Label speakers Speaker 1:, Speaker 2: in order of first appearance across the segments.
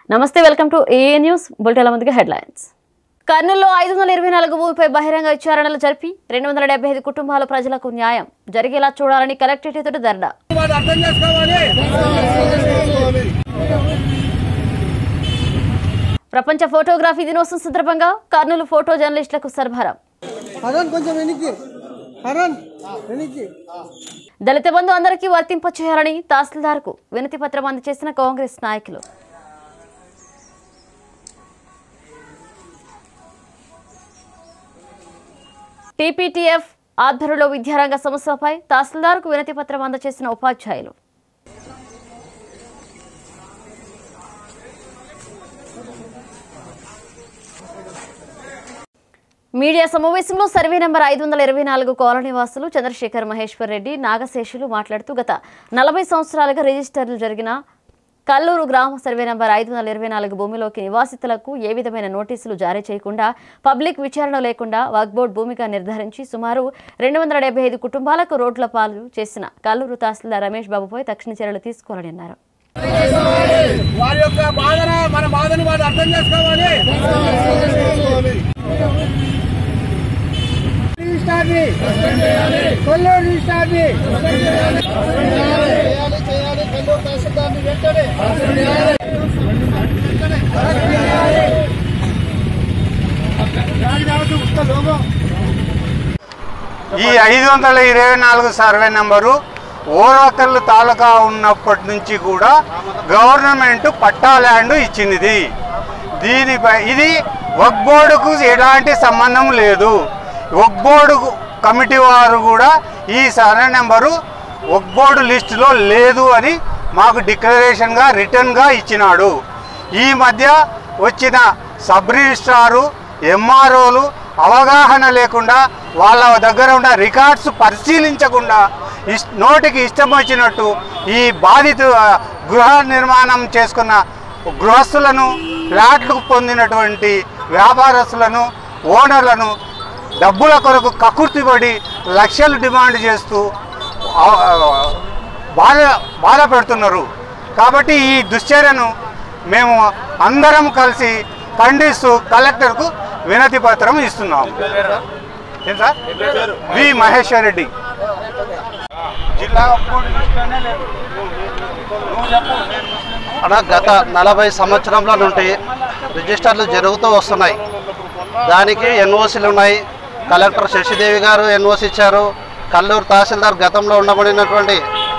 Speaker 1: నమస్తే welcome to A news బులెటిన్ల ముందుగా హెడ్లైన్స్ కర్నూలులో ఐదు వందల ఇరవై నాలుగు భూమిపై బహిరంగ విచారణలు జరిపి రెండు వందల డెబ్బై ఐదు కుటుంబాల ప్రజలకు న్యాయం జరిగేలా చూడాలని కలెక్టరేట్ ఎదుట ధర్నా
Speaker 2: వాడు అర్థం చేసుకోవాలి
Speaker 1: ప్రపంచ ఫోటోగ్రఫీ దినోత్సవం సందర్భంగా కర్నూలు ఫోటో జర్నలిస్టులకు సరఫరా
Speaker 3: హరన్ కొంచెం వెనక్కి హరన్ వెనక్కి
Speaker 1: దళిత బంధు అందరికీ వర్తింప చేయాలని తహసీల్దార్కు వినతి పత్రం అందజేసిన కాంగ్రెస్ నాయకులు టీపీటీఎఫ్ ఆధ్వర్యంలో విద్యారంగ సమస్యలపై తహసీల్దార్కు వినతి పత్రం అందజేసిన ఉపాధ్యాయులు మీడియా సమావేశంలో సర్వే నెంబర్ ఐదు వందల ఇరవై నాలుగు కాలనీ వాసులు చంద్రశేఖర్ మహేశ్వర్ రెడ్డి నాగశేషులు మాట్లాడుతూ గత నలభై సంవత్సరాలుగా రిజిస్టర్లు జరిగిన కల్లూరు గ్రామ సర్వే నెంబర్ ఐదు వందల ఇరవై నాలుగు భూమిలోకి నివాసితులకు ఏ విధమైన నోటీసులు జారీ చేయకుండా పబ్లిక్ విచారణ లేకుండా వక్ బోర్డు భూమిగా నిర్ధారించి సుమారు రెండు వందల డెబ్బై ఐదు కుటుంబాలకు రోడ్ల పాలు చేసిన కల్లూరు తహసీల్దార్ రమేష్ బాబుపై తక్షణ చర్యలు తీసుకోవాలని అన్నారు
Speaker 2: వారి యొక్క బాధన మన బాధను వాడు అర్థం చేసుకోవాలి రిజిస్టార్ని కొల్లూరు రిజిస్టార్ని చేయాలి చేయాలి కొల్లూరు తహసీల్దార్ని వెంటనే
Speaker 4: ఈ ఐదు వందల ఇరవై నాలుగు సర్వే నెంబరు ఓరకల్లు తాలూకా ఉన్నప్పటి నుంచి కూడా గవర్నమెంట్ పట్టా ల్యాండ్ ఇచ్చినది దీనిపై ఇది వక్ బోర్డుకు ఎలాంటి సంబంధం లేదు వక్ బోర్డు కమిటీ వారు కూడా ఈ సర్వే నెంబరు వక్ బోర్డు లిస్టులో లేదు అని మాకు డిక్లరేషన్గా రిటర్న్గా ఇచ్చినాడు ఈ మధ్య వచ్చిన సబ్ రిజిస్ట్రారు ఎంఆర్ఓలు అవగాహన లేకుండా వాళ్ళ దగ్గర ఉన్న రికార్డ్స్ పరిశీలించకుండా ఇస్ నోటికి ఇష్టం వచ్చినట్టు ఈ బాధిత గృహ నిర్మాణం చేసుకున్న గృహస్థులను ఫ్లాట్లు పొందినటువంటి వ్యాపారస్తులను ఓనర్లను డబ్బుల కొరకు కకుర్తిపడి లక్షలు డిమాండ్ చేస్తూ ఆ- బాధ బాధ పెడుతున్నారు కాబట్టి ఈ దుశ్చర్యను మేము అందరం కలిసి ఖండిస్తూ కలెక్టర్కు వినతి పత్రం ఇస్తున్నాము ఏం సార్ వి మహేశ్వర్ రెడ్డి జిల్లా
Speaker 5: అలా గత నలభై సంవత్సరంల నుండి రిజిస్టర్లు జరుగుతూ వస్తున్నాయి దానికి ఎన్ఓసీలు ఉన్నాయి కలెక్టర్ శశిదేవి గారు ఎన్ఓసి ఇచ్చారు కల్లూరు తహసీల్దార్ గతంలో ఉండబడినటువంటి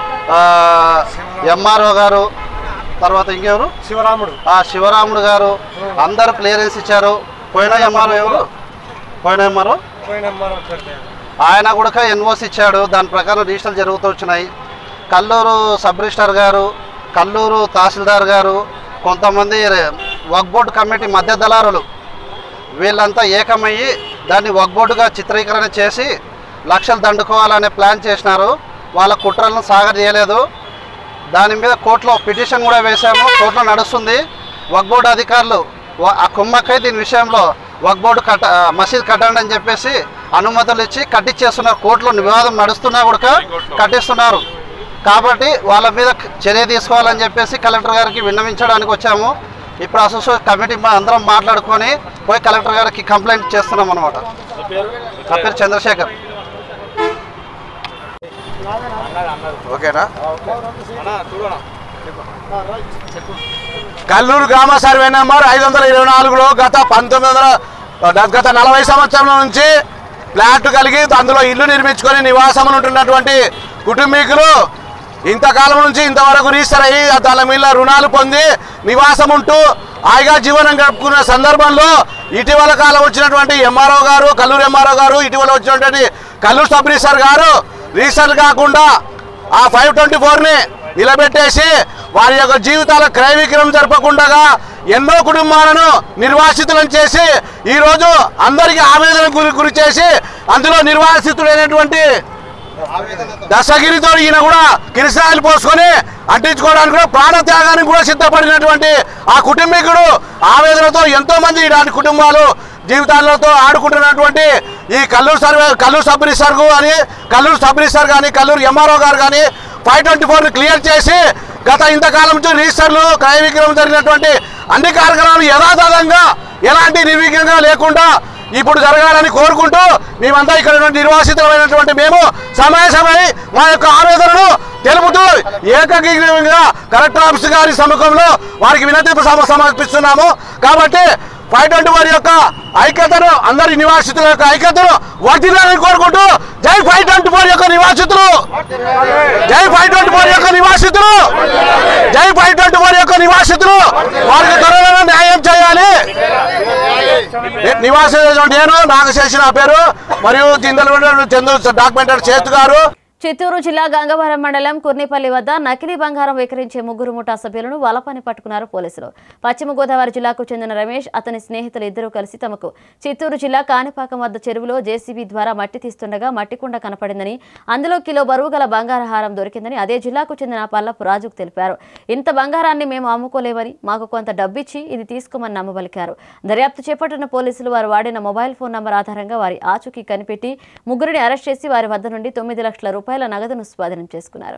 Speaker 5: ఎంఆర్ఓ గారు తర్వాత ఇంకెవరు
Speaker 2: శివరాముడు
Speaker 5: ఆ శివరాముడు గారు అందరు క్లియరెన్స్ ఇచ్చారు పోయిన ఎంఆర్ఓ ఎవరు పోయిన ఎంఆర్ఓ ఆయన కూడా ఎన్ఓసి ఇచ్చాడు దాని ప్రకారం రిజిస్టర్లు జరుగుతూ వచ్చినాయి కల్లూరు సబ్ రిజిస్టర్ గారు కల్లూరు తహసీల్దార్ గారు కొంతమంది వక్ బోర్డు కమిటీ మధ్య దళారులు వీళ్ళంతా ఏకమయ్యి దాన్ని వక్ బోర్డుగా చిత్రీకరణ చేసి లక్షలు దండుకోవాలనే ప్లాన్ చేసినారు వాళ్ళ కుట్రలను సాగర్ చేయలేదు దాని మీద కోర్టులో పిటిషన్ కూడా వేశాము కోర్టులో నడుస్తుంది వక్ బోర్డు అధికారులు వ- ఆ కుమ్మక్కై దీని విషయంలో వక్ బోర్డు కట్ట ఆ, మసీద్ కట్టండి అని చెప్పేసి అనుమతులు ఇచ్చి కట్టించేస్తున్నారు కోర్టులో వివాదం నడుస్తున్నా కూడా కట్టిస్తున్నారు కాబట్టి వాళ్ళ మీద చర్య తీసుకోవాలని చెప్పేసి కలెక్టర్ గారికి విన్నవించడానికి వచ్చాము ఇప్పుడు అసోసియేషన్ కమిటీ మా అందరం మాట్లాడుకొని పోయి కలెక్టర్ గారికి కంప్లైంట్ చేస్తున్నాం అనమాట నా పేరు చంద్రశేఖర్
Speaker 4: ఓకేనా
Speaker 2: కల్లూరు గ్రామ సర్వే నెంబర్ ఐదు వందల ఇరవై నాలుగులో గత పంతొమ్మిది వందల గత నలభై సంవత్సరం నుంచి ఫ్లాట్ కలిగి అందులో ఇల్లు నిర్మించుకొని నివాసం ఉంటున్నటువంటి కుటుంబీకులు ఇంతకాలం నుంచి ఇంతవరకు రిజిస్టర్ అయ్యి దాని మీద రుణాలు పొంది నివాసం ఉంటూ హాయిగా జీవనం గడుపుకున్న సందర్భంలో ఇటీవల కాలం వచ్చినటువంటి ఎంఆర్ఓ గారు కల్లూరు ఎంఆర్ఓ గారు ఇటీవల వచ్చినటువంటి కల్లూరు సబ్ రిజిస్టర్ గారు రిజిస్టర్ కాకుండా ఆ ఫైవ్ ట్వంటీ ఫోర్ని నిలబెట్టేసి వారి యొక్క జీవితాల క్రయ విక్రయం జరపకుండా ఎన్నో కుటుంబాలను నిర్వాసితులను చేసి ఈరోజు అందరికీ ఆవేదన గురి గురి చేసి అందులో నిర్వాసితుడైనటువంటి దశగిరితో ఈయన కూడా కిరసాయలు పోసుకొని అంటించుకోవడానికి కూడా ప్రాణ త్యాగానికి కూడా సిద్ధపడినటువంటి ఆ కుటుంబీకుడు ఆవేదనతో ఎంతో మంది ఇలాంటి కుటుంబాలు జీవితాలతో ఆడుకుంటున్నటువంటి ఈ Kallur survey Kallur sub register అని కల్లూరు సబ్ రిజిస్టర్ కానీ కల్లూరు ఎంఆర్ఓ గారు కానీ ఫైవ్ ట్వంటీ ఫోర్ని క్లియర్ చేసి గత ఇంతకాలం నుంచి రిజిస్టర్లు క్రయ విక్రయం జరిగినటువంటి అన్ని కార్యక్రమాలు యథాతథంగా ఎలాంటి నిర్విఘ్నంగా లేకుండా ఇప్పుడు జరగాలని కోరుకుంటూ మేమంతా ఇక్కడ ఉన్నటువంటి నిర్వాసితమైనటువంటి మేము సమావేశమై మా యొక్క ఆవేదనను తెలుపుతూ ఏకగ్రీవంగా కలెక్టర్ ఆఫీస్ గారి సముఖంలో వారికి వినతి సమ- సమర్పిస్తున్నాము కాబట్టి ఫైవ్ ట్వంటీ వారి యొక్క ఐక్యతను అందరి నివాసితుల యొక్క ఐక్యతను వర్ధిల్లాలని కోరుకుంటూ జై ఫైవ్ ట్వంటీ ఫోర్ యొక్క నివాసితులు జై ఫైవ్ ట్వంటీ ఫోర్ యొక్క నివాసితులు జై ఫైవ్ ట్వంటీ ఫోర్ యొక్క నివాసితులు వారికి త్వరలో న్యాయం చేయాలి నివాసం నేను నాగశేషి నా పేరు మరియు జిందల్ చంద్ర డాక్యుమెంటర్ చేతు గారు
Speaker 1: చిత్తూరు జిల్లా గంగవరం మండలం కుర్నిపల్లి వద్ద నకిలీ బంగారం విక్రయించే ముగ్గురు ముఠా సభ్యులను వలపని పట్టుకున్నారు పోలీసులు పశ్చిమ గోదావరి జిల్లాకు చెందిన రమేష్ అతని స్నేహితులు ఇద్దరూ కలిసి తమకు చిత్తూరు జిల్లా కాణిపాకం వద్ద చెరువులో జేసీబీ ద్వారా మట్టి తీస్తుండగా మట్టి కుండ కనపడిందని అందులో కిలో బరువు గల బంగారహారం దొరికిందని అదే జిల్లాకు చెందిన పల్లపు రాజుకు తెలిపారు ఇంత బంగారాన్ని మేము అమ్ముకోలేమని మాకు కొంత డబ్బిచ్చి ఇది తీసుకోమని నమ్మబలికారు దర్యాప్తు చేపట్టిన పోలీసులు వారు వాడిన మొబైల్ ఫోన్ నంబర్ ఆధారంగా వారి ఆచూకీ కనిపెట్టి ముగ్గురిని అరెస్ట్ చేసి వారి వద్ద నుండి తొమ్మిది లక్షల రూపాయల నగదును స్వాధీనం చేసుకున్నారు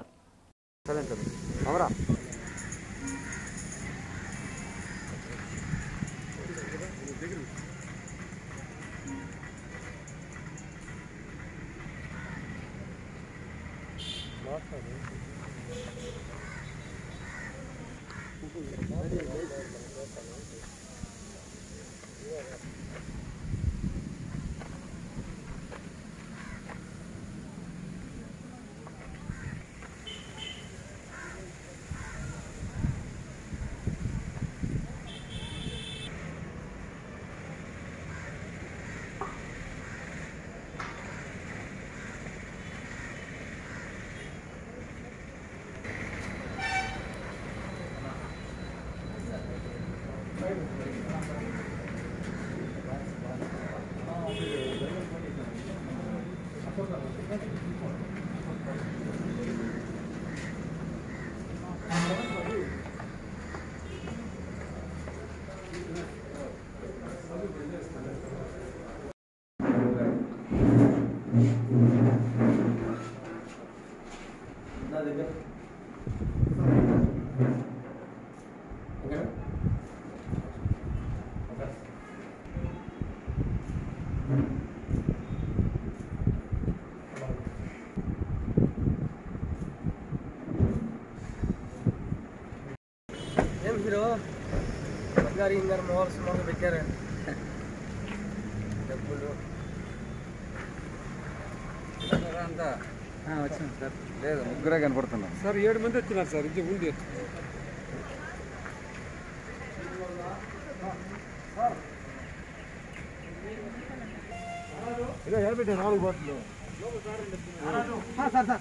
Speaker 3: ఏం హీరో గారి ఇంగారు మోహల్స్ మొదలు పెట్టారు డబ్బులు
Speaker 6: వచ్చినాం సార్ లేదు ముగ్గురే కనపడుతున్నాం
Speaker 3: సార్ ఏడు మంది వచ్చినారు సార్ ఇది ఉంది ఇదో ఎడబెట్టే నాలుగు బాటిల్ సార్ సార్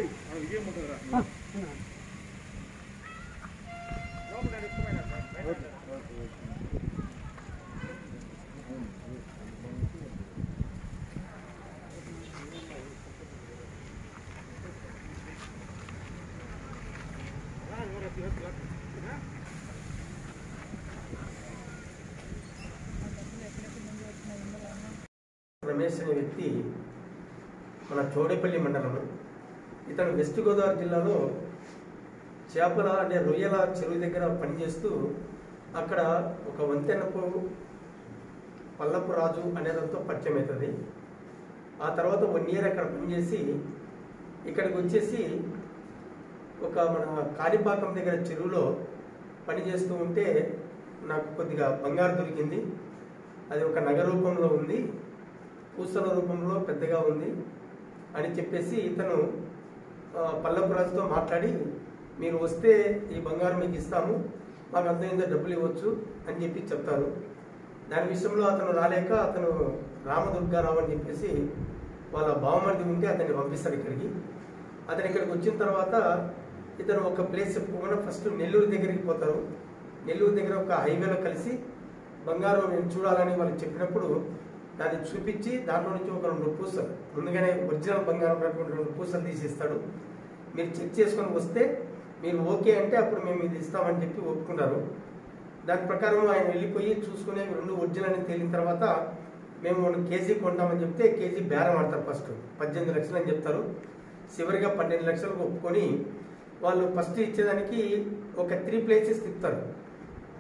Speaker 7: రమేష్ అనే వ్యక్తి మన చోడేపల్లి మండలం ఇతను వెస్ట్ గోదావరి జిల్లాలో చేపల అంటే రొయ్యల చెరువు దగ్గర పనిచేస్తూ అక్కడ ఒక వంతెనపు పల్లపు రాజు అనేదంతో పరిచయం అవుతుంది ఆ తర్వాత వన్ ఇయర్ అక్కడ పనిచేసి ఇక్కడికి వచ్చేసి ఒక మన కాణిపాకం దగ్గర చెరువులో పనిచేస్తూ ఉంటే నాకు కొద్దిగా బంగారు దొరికింది అది ఒక నగర రూపంలో ఉంది పూసల రూపంలో పెద్దగా ఉంది అని చెప్పేసి ఇతను ఆ, పల్లపు రాజుతో మాట్లాడి మీరు వస్తే ఈ బంగారం మీకు ఇస్తాము మాకు అంతైందో డబ్బులు ఇవ్వచ్చు అని చెప్పి చెప్తారు దాని విషయంలో అతను రాలేక అతను రామదుర్గారావు అని చెప్పేసి వాళ్ళ బావమరిది ఉంటే అతన్ని పంపిస్తారు ఇక్కడికి అతను ఇక్కడికి వచ్చిన తర్వాత ఇతను ఒక ప్లేస్ చెప్పుకోకుండా ఫస్ట్ నెల్లూరు దగ్గరికి పోతారు నెల్లూరు దగ్గర ఒక హైవేలో కలిసి బంగారం నేను చూడాలని వాళ్ళకి చెప్పినప్పుడు దాన్ని చూపించి దాంట్లో నుంచి ఒక రెండు పూసలు ముందుగానే ఒరిజినల్ బంగారం కాకుండా రెండు పూసలు తీసిస్తాడు మీరు చెక్ చేసుకొని వస్తే మీరు ఓకే అంటే అప్పుడు మేము ఇది ఇస్తామని చెప్పి ఒప్పుకున్నారు దాని ప్రకారం ఆయన వెళ్ళిపోయి చూసుకుని రెండు ఒరిజినల్ అని తేలిన తర్వాత మేము రెండు కేజీ కొంటామని చెప్తే కేజీ బేరం ఆడతారు ఫస్ట్ పద్దెనిమిది లక్షలు అని చెప్తారు చివరిగా పన్నెండు లక్షలకు ఒప్పుకొని వాళ్ళు ఫస్ట్ ఇచ్చేదానికి ఒక త్రీ ప్లేసెస్ తిప్పుతారు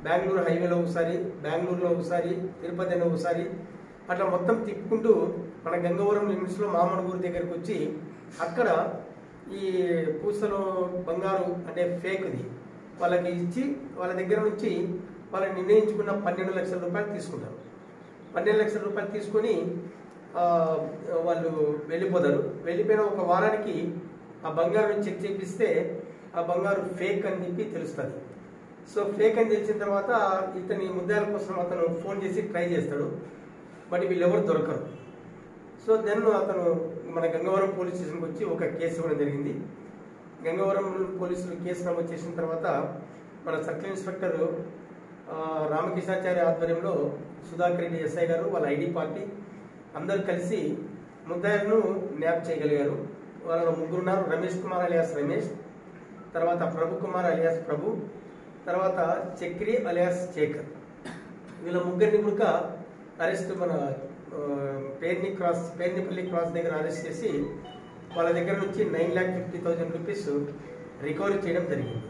Speaker 7: బెంగళూరు హైవేలో ఒకసారి బెంగళూరులో ఒకసారి తిరుపతిలో ఒకసారి అట్లా మొత్తం తిప్పుకుంటూ మన గంగవరం లిమిట్స్లో మామనగూరు దగ్గరికి వచ్చి అక్కడ ఈ పూసలు బంగారు అంటే ఫేక్ది వాళ్ళకి ఇచ్చి వాళ్ళ దగ్గర నుంచి వాళ్ళు నిర్ణయించుకున్న పన్నెండు లక్షల రూపాయలు తీసుకుంటారు పన్నెండు లక్షల రూపాయలు తీసుకొని ఆ, వాళ్ళు వెళ్ళిపోతారు వెళ్ళిపోయిన ఒక వారానికి ఆ బంగారం చెక్ చేపిస్తే ఆ బంగారు ఫేక్ అని చెప్పి తెలుస్తుంది సో ఫేక్ అని తెలిసిన తర్వాత ఇతని ముద్దాయిల కోసం అతను ఫోన్ చేసి ట్రై చేస్తాడు బట్ వీళ్ళెవరు దొరకరు సో దెన్ అతను మన గంగవరం పోలీస్ స్టేషన్కి వచ్చి ఒక కేసు ఇవ్వడం జరిగింది గంగవరం పోలీసులు కేసు నమోదు చేసిన తర్వాత మన సర్కిల్ ఇన్స్పెక్టర్ ఆ, రామకృష్ణాచార్య ఆధ్వర్యంలో సుధాకర్ రెడ్డి ఎస్ఐ గారు వాళ్ళ ఐడి పార్టీ అందరూ కలిసి ముద్దాయిలను న్యాప్ చేయగలిగారు వాళ్ళలో ముగ్గురు ఉన్నారు రమేష్ కుమార్ అలియాస్ రమేష్ తర్వాత ప్రభు కుమార్ అలియాస్ ప్రభు తర్వాత చక్రి అలియాస్ శేఖర్ వీళ్ళ ముగ్గురిని కూడా అరెస్ట్ మన ఆ, పేర్ని క్రాస్ పేర్నిపల్లి క్రాస్ దగ్గర అరెస్ట్ చేసి వాళ్ళ దగ్గర నుంచి nine lakh fifty thousand rupees recovery చేయడం జరిగింది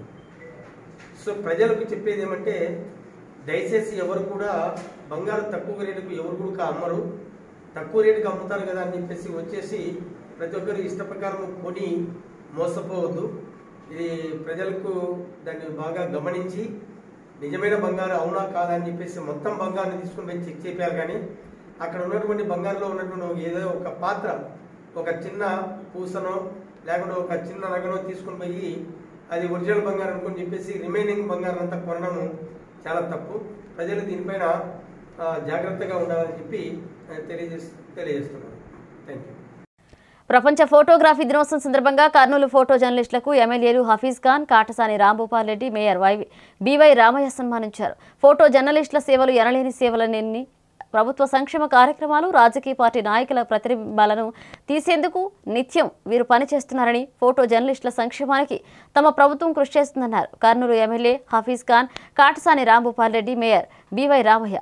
Speaker 7: సో ప్రజలకు చెప్పేది ఏమంటే దయచేసి ఎవరు కూడా బంగారం తక్కువ రేటుకు ఎవరు కూడా అమ్మరు తక్కువ రేటుకి అమ్ముతారు కదా అని చెప్పేసి వచ్చేసి ప్రతి ఒక్కరు ఇష్ట ప్రకారం కొని మోసపోవద్దు ఇది ప్రజలకు దాన్ని బాగా గమనించి నిజమైన బంగారం అవునా కాదా అని చెప్పేసి మొత్తం బంగారం తీసుకుని పోయి చెక్ చేపారు కానీ అక్కడ ఉన్నటువంటి బంగారంలో ఉన్నటువంటి ఒక ఏదో ఒక పాత్ర ఒక చిన్న పూసనో లేకుంటే ఒక చిన్న నగనో తీసుకుని పోయి అది ఒరిజినల్ బంగారం అనుకుని చెప్పేసి రిమైనింగ్ బంగారం అంతా కొనడము చాలా తప్పు ప్రజలు దీనిపైన ఆ, జాగ్రత్తగా ఉండాలని చెప్పి ఆ, తెలియజేస్ తెలియజేస్తున్నాను థ్యాంక్ యూ
Speaker 1: ప్రపంచ ఫోటోగ్రఫీ దినోత్సవం సందర్భంగా కర్నూలు ఫోటో జర్నలిస్టులకు ఎమ్మెల్యేలు Hafeez Khan Katasani Rambhupal Reddy mayor Y BY Ramaiah సన్మానించారు ఫోటో జర్నలిస్టుల సేవలు ఎనలేని సేవలన్నీ ప్రభుత్వ సంక్షేమ కార్యక్రమాలు రాజకీయ పార్టీ నాయకుల ప్రతిబింబాలను తీసేందుకు నిత్యం వీరు పనిచేస్తున్నారని ఫోటో జర్నలిస్టుల సంక్షేమానికి తమ ప్రభుత్వం కృషి చేస్తుందన్నారు Kurnool MLA Hafeez Khan Katasani Rambhupal Reddy mayor BY Ramaiah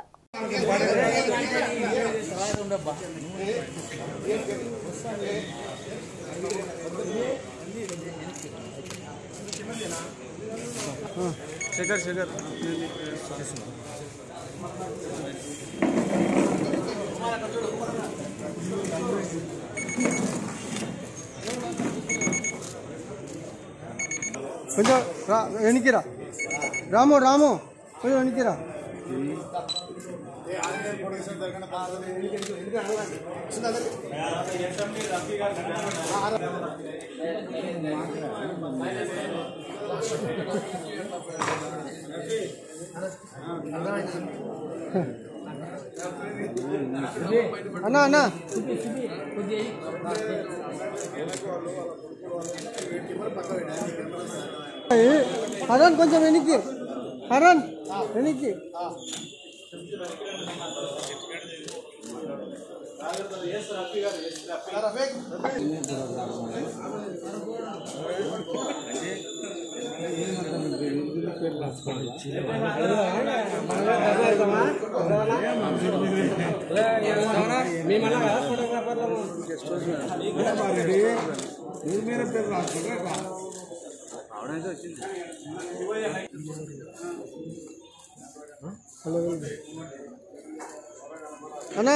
Speaker 3: Shekar Shekar కొంచెం రా వెనక్కిరా రాము రాము కొంచెం వెనక్కిరా అన్నా అన్నా హరన్ కొంచెం వెనక్కి హరన్ వెనక్కి అన్నా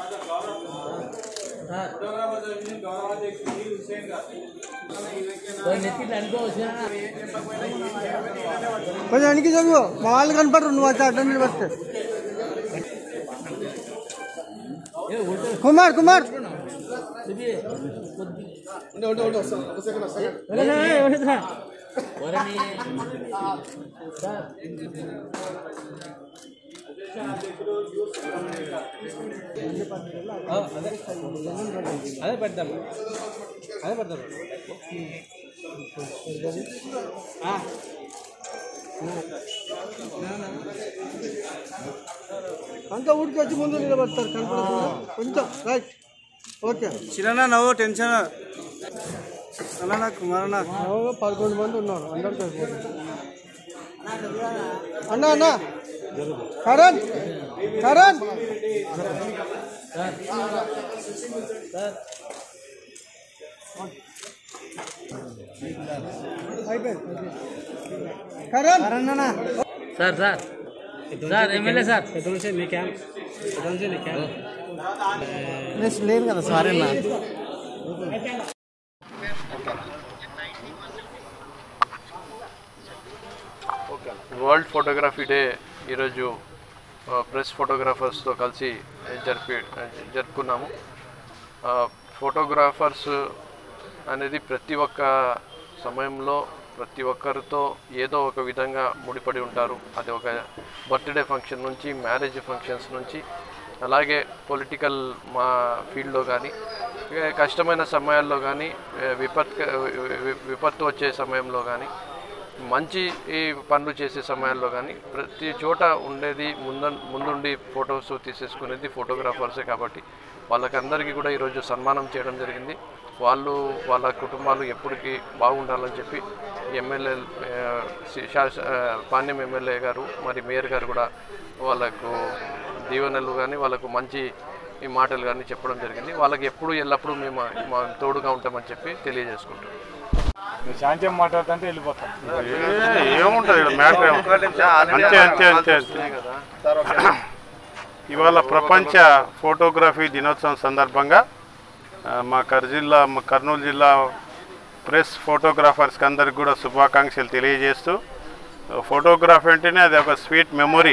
Speaker 3: కొంచెం వెనక్కి చదువు మా వాళ్ళు కనపడరు నువ్వు వచ్చి అడ్డం నిలబడితే కుమార్ కుమార్
Speaker 8: అదే పెడతాం అదే పెడతాం
Speaker 3: అంతా ఊరికి వచ్చి ముందు నిలబడతారు కనపడకుండా కొంచెం రైట్ ఓకే
Speaker 8: చిరనా నవ్వు టెన్షన్ అన్నా కుమారన్నా
Speaker 3: నవ్వు పదకొండు మంది ఉన్నారు అందరితో అన్న అన్న కరణ్ కరణ్ అయిపోయింది Karan
Speaker 8: sir sir sir MLA sir పెద్ద మీ క్యాంప్ పెద్ద మీ క్యాంప్
Speaker 3: లేను కదా సారీ అన్న
Speaker 9: వరల్డ్ ఫోటోగ్రఫీ డే ఈరోజు ఆ, ప్రెస్ ఫోటోగ్రాఫర్స్తో కలిసి జరిపి జరుపుకున్నాము ఆ, ఫోటోగ్రాఫర్స్ అనేది ప్రతి ఒక్క సమయంలో ప్రతి ఒక్కరితో ఏదో ఒక విధంగా ముడిపడి ఉంటారు అది ఒక బర్త్డే ఫంక్షన్ నుంచి మ్యారేజ్ ఫంక్షన్స్ నుంచి అలాగే పొలిటికల్ మా ఫీల్డ్లో కానీ కష్టమైన సమయాల్లో కానీ విపత్ విపత్తు వచ్చే సమయంలో కానీ మంచి ఈ పనులు చేసే సమయాల్లో కానీ ప్రతి చోట ఉండేది ముంద ముందుండి ఫొటోస్ తీసేసుకునేది ఫోటోగ్రాఫర్సే కాబట్టి వాళ్ళకందరికీ కూడా ఈరోజు సన్మానం చేయడం జరిగింది వాళ్ళు వాళ్ళ కుటుంబాలు ఎప్పటికీ బాగుండాలని చెప్పి ఎమ్మెల్యే పాణ్యం ఎమ్మెల్యే గారు మరి మేయర్ గారు కూడా వాళ్ళకు దీవెనలు కానీ వాళ్ళకు మంచి ఈ మాటలు కానీ చెప్పడం జరిగింది వాళ్ళకి ఎప్పుడు ఎల్లప్పుడూ మేము మా తోడుగా ఉంటామని చెప్పి తెలియజేసుకుంటాం
Speaker 10: శాంతం మాట్లాడుతుంటే వెళ్ళిపోతాం
Speaker 4: ఏముంటుంది ఇక్కడ మ్యాటర్ అంతే అంతే అంతే అంతే ఇవాళ ప్రపంచ ఫోటోగ్రఫీ దినోత్సవం సందర్భంగా ఆ, మా కర్ జిల్లా మా కర్నూలు జిల్లా ప్రెస్ ఫోటోగ్రాఫర్స్కి అందరికి కూడా శుభాకాంక్షలు తెలియజేస్తూ ఫోటోగ్రఫీ అంటేనే అది ఒక స్వీట్ మెమొరీ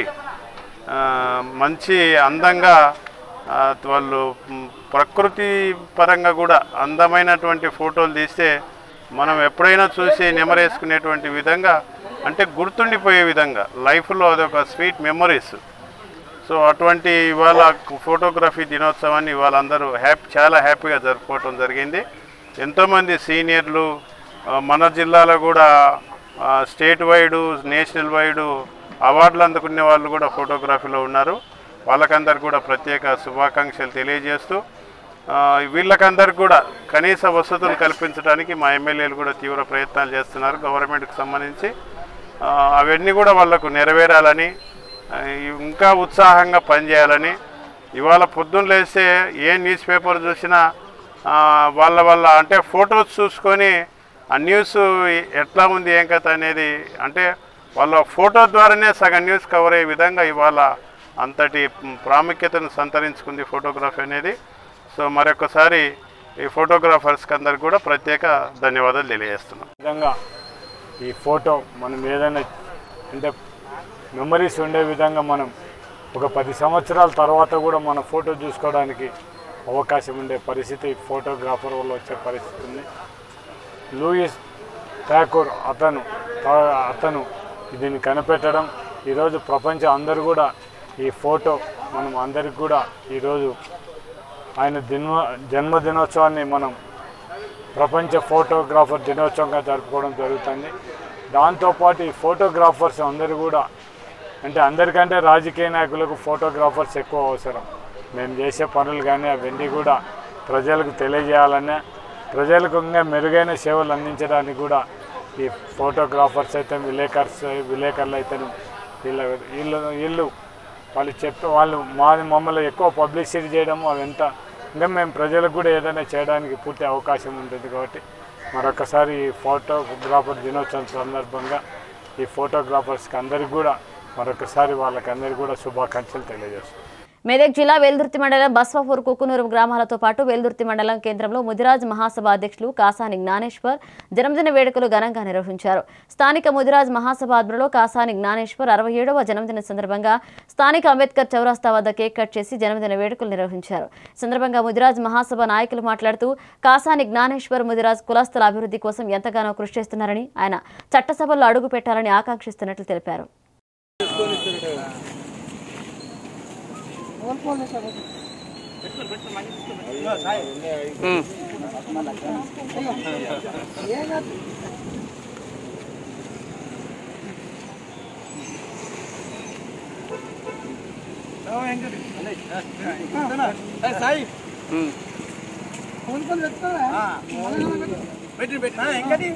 Speaker 4: మంచి అందంగా ఆ, వాళ్ళు మ్, ప్రకృతి పరంగా కూడా అందమైనటువంటి ఫోటోలు తీస్తే మనం ఎప్పుడైనా చూసి నెమరేసుకునేటువంటి విధంగా అంటే గుర్తుండిపోయే విధంగా లైఫ్లో అదొక స్వీట్ మెమరీస్ సో అటువంటి ఇవాళ ఫోటోగ్రఫీ దినోత్సవాన్ని ఇవాళ అందరూ హ్యాపీ చాలా హ్యాపీగా జరుపుకోవటం జరిగింది ఎంతోమంది సీనియర్లు ఆ, మన జిల్లాలో కూడా ఆ, స్టేట్ వైడు నేషనల్ వైడు అవార్డులు అందుకునే వాళ్ళు కూడా ఫోటోగ్రఫీలో ఉన్నారు వాళ్ళకందరికి కూడా ప్రత్యేక శుభాకాంక్షలు తెలియజేస్తూ ఆ, వీళ్ళకందరికి కూడా కనీస వసతులు కల్పించడానికి మా ఎమ్మెల్యేలు కూడా తీవ్ర ప్రయత్నాలు చేస్తున్నారు గవర్నమెంట్కి సంబంధించి ఆ, అవన్నీ కూడా వాళ్లకు నెరవేరాలని ఆ, ఇంకా ఉత్సాహంగా పనిచేయాలని ఇవాళ పొద్దున్న లేస్తే ఏ న్యూస్ పేపర్ చూసినా ఆ, వాళ్ళ వల్ల అంటే ఫొటోస్ చూసుకొని ఆ న్యూస్ ఎట్లా ఉంది ఏం కథ అనేది అంటే వాళ్ళ ఫోటో ద్వారానే సగం న్యూస్ కవర్ అయ్యే విధంగా ఇవాళ అంతటి ప్రాముఖ్యతను సంతరించుకుంది ఫోటోగ్రఫీ అనేది సో మరొకసారి ఈ ఫోటోగ్రాఫర్స్కి అందరికి కూడా ప్రత్యేక ధన్యవాదాలు తెలియజేస్తున్నాం
Speaker 10: విధంగా ఈ ఫోటో మనం ఏదైనా అంటే మెమరీస్ ఉండే విధంగా మనం ఒక పది సంవత్సరాల తర్వాత కూడా మన ఫోటో చూసుకోవడానికి అవకాశం ఉండే పరిస్థితి ఫోటోగ్రాఫర్ వల్ల వచ్చే పరిస్థితి ఉంది లూయిస్ ఠాకూర్ అతను తా- అతను దీన్ని కనిపెట్టడం ఈరోజు ప్రపంచం అందరూ కూడా ఈ ఫోటో మనం అందరికి కూడా ఈరోజు ఆయన జన్మ జన్మదినోత్సవాన్ని మనం ప్రపంచ ఫోటోగ్రాఫర్ దినోత్సవంగా జరుపుకోవడం జరుగుతుంది దాంతోపాటు ఈ ఫోటోగ్రాఫర్స్ అందరూ కూడా అంటే అందరికంటే రాజకీయ నాయకులకు ఫోటోగ్రాఫర్స్ ఎక్కువ అవసరం మేము చేసే పనులు కానీ అవన్నీ కూడా ప్రజలకు తెలియజేయాలనే ప్రజలకు ఇంకా మెరుగైన సేవలు అందించడానికి కూడా ఈ ఫోటోగ్రాఫర్స్ అయితే విలేకర్స్ విలేకరులు అయితే వీళ్ళ వీళ్ళు వీళ్ళు వాళ్ళు చెప్పే వాళ్ళు మా మమ్మల్ని ఎక్కువ పబ్లిసిటీ చేయడము అవంతా ఇంకా మేము ప్రజలకు కూడా ఏదైనా చేయడానికి పూర్తి అవకాశం ఉంటుంది కాబట్టి మరొకసారి ఈ ఫోటోగ్రాఫర్ దినోత్సవం సందర్భంగా ఈ ఫోటోగ్రాఫర్స్కి అందరికి కూడా మరొకసారి వాళ్ళకి అందరికీ కూడా శుభాకాంక్షలు తెలియజేస్తాం
Speaker 1: మెదక్ జిల్లా వేల్దుర్తి మండలం బస్వాపూర్ కుకునూరు గ్రామాలతో పాటు వేల్దుర్తి మండలం కేంద్రంలో ముదిరాజ్ మహాసభ అధ్యక్షులు కాసాని జ్ఞానేశ్వర్ జన్మదిన వేడుకలు ఘనంగా నిర్వహించారు స్థానిక ముదిరాజ్ మహాసభ ఆధ్వర్యంలో కాసాని జ్ఞానేశ్వర్ అరవై ఏడవ జన్మదిన సందర్భంగా స్థానిక అంబేద్కర్ చౌరాస్తా వద్ద కేక్ కట్ చేసి జన్మదిన వేడుకలు నిర్వహించారు ఈ సందర్భంగా ముదిరాజ్ మహాసభ నాయకులు మాట్లాడుతూ కాసాని జ్ఞానేశ్వర్ ముదిరాజ్ కులస్తుల అభివృద్ధి కోసం ఎంతగానో కృషి చేస్తున్నారని ఆయన చట్టసభల్లో అడుగు పెట్టాలని ఆకాంక్షిస్తున్నట్లు తెలిపారు
Speaker 3: సాయి ఫోన్ ఫోన్ పెట్టుకోరా పెట్టి పెట్టి ఎంకటి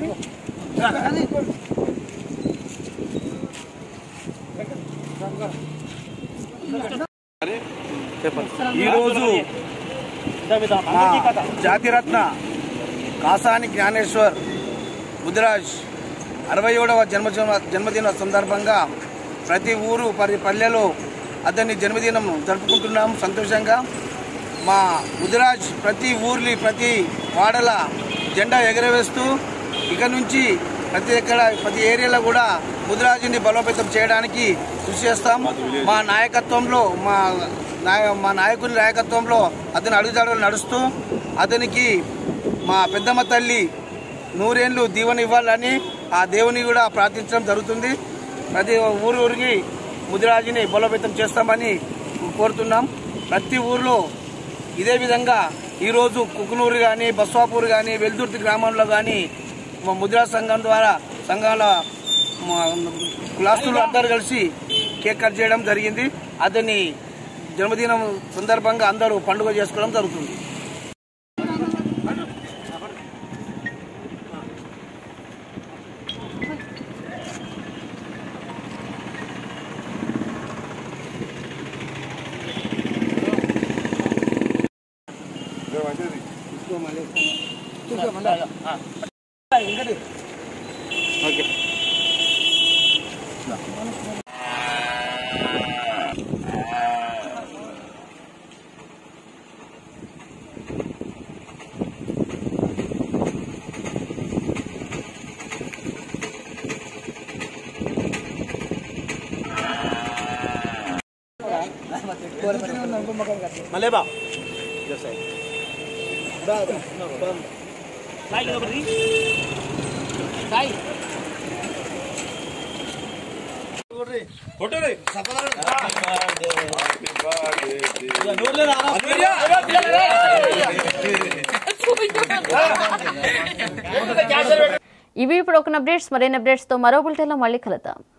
Speaker 11: ఈరోజు మా జాతిరత్న కాసాని జ్ఞానేశ్వర్ ముదిరాజ్ అరవై ఏడవ జన్మదిన జన్మదిన సందర్భంగా ప్రతి ఊరు పరి పల్లెలో అతని జన్మదినం జరుపుకుంటున్నాం సంతోషంగా మా ముదిరాజ్ ప్రతి ఊర్లి ప్రతి వాడల జెండా ఎగరవేస్తూ ఇక నుంచి ప్రతి ఎక్కడ ప్రతి ఏరియాలో కూడా ముదిరాజుని బలోపేతం చేయడానికి కృషి చేస్తాం మా నాయకత్వంలో మా నాయ మా నాయకుని నాయకత్వంలో అతని అడుగుజాడలు నడుస్తూ అతనికి మా పెద్దమ్మ తల్లి నూరేళ్ళు దీవెన ఇవ్వాలని ఆ దేవుని కూడా ప్రార్థించడం జరుగుతుంది ప్రతి ఊరు ఊరికి ముదిరాజుని బలోపేతం చేస్తామని కోరుతున్నాం ప్రతి ఊరిలో ఇదే విధంగా ఈరోజు కుకునూరు కానీ బస్వాపూర్ కానీ వెల్దుర్తి గ్రామంలో కానీ మా ముద్రా సంఘం ద్వారా సంఘాల మా కులాస్తులు అందరూ కలిసి కేక్ కట్ చేయడం జరిగింది అతని జన్మదినం సందర్భంగా అందరూ పండుగ చేసుకోవడం జరుగుతుంది
Speaker 12: మలేబా
Speaker 1: ఇవి ఇప్పుడు ఒక అప్డేట్స్ మరిన్ని అప్డేట్స్తో మరో బులెటిన్లో మళ్ళీ కలుద్దాం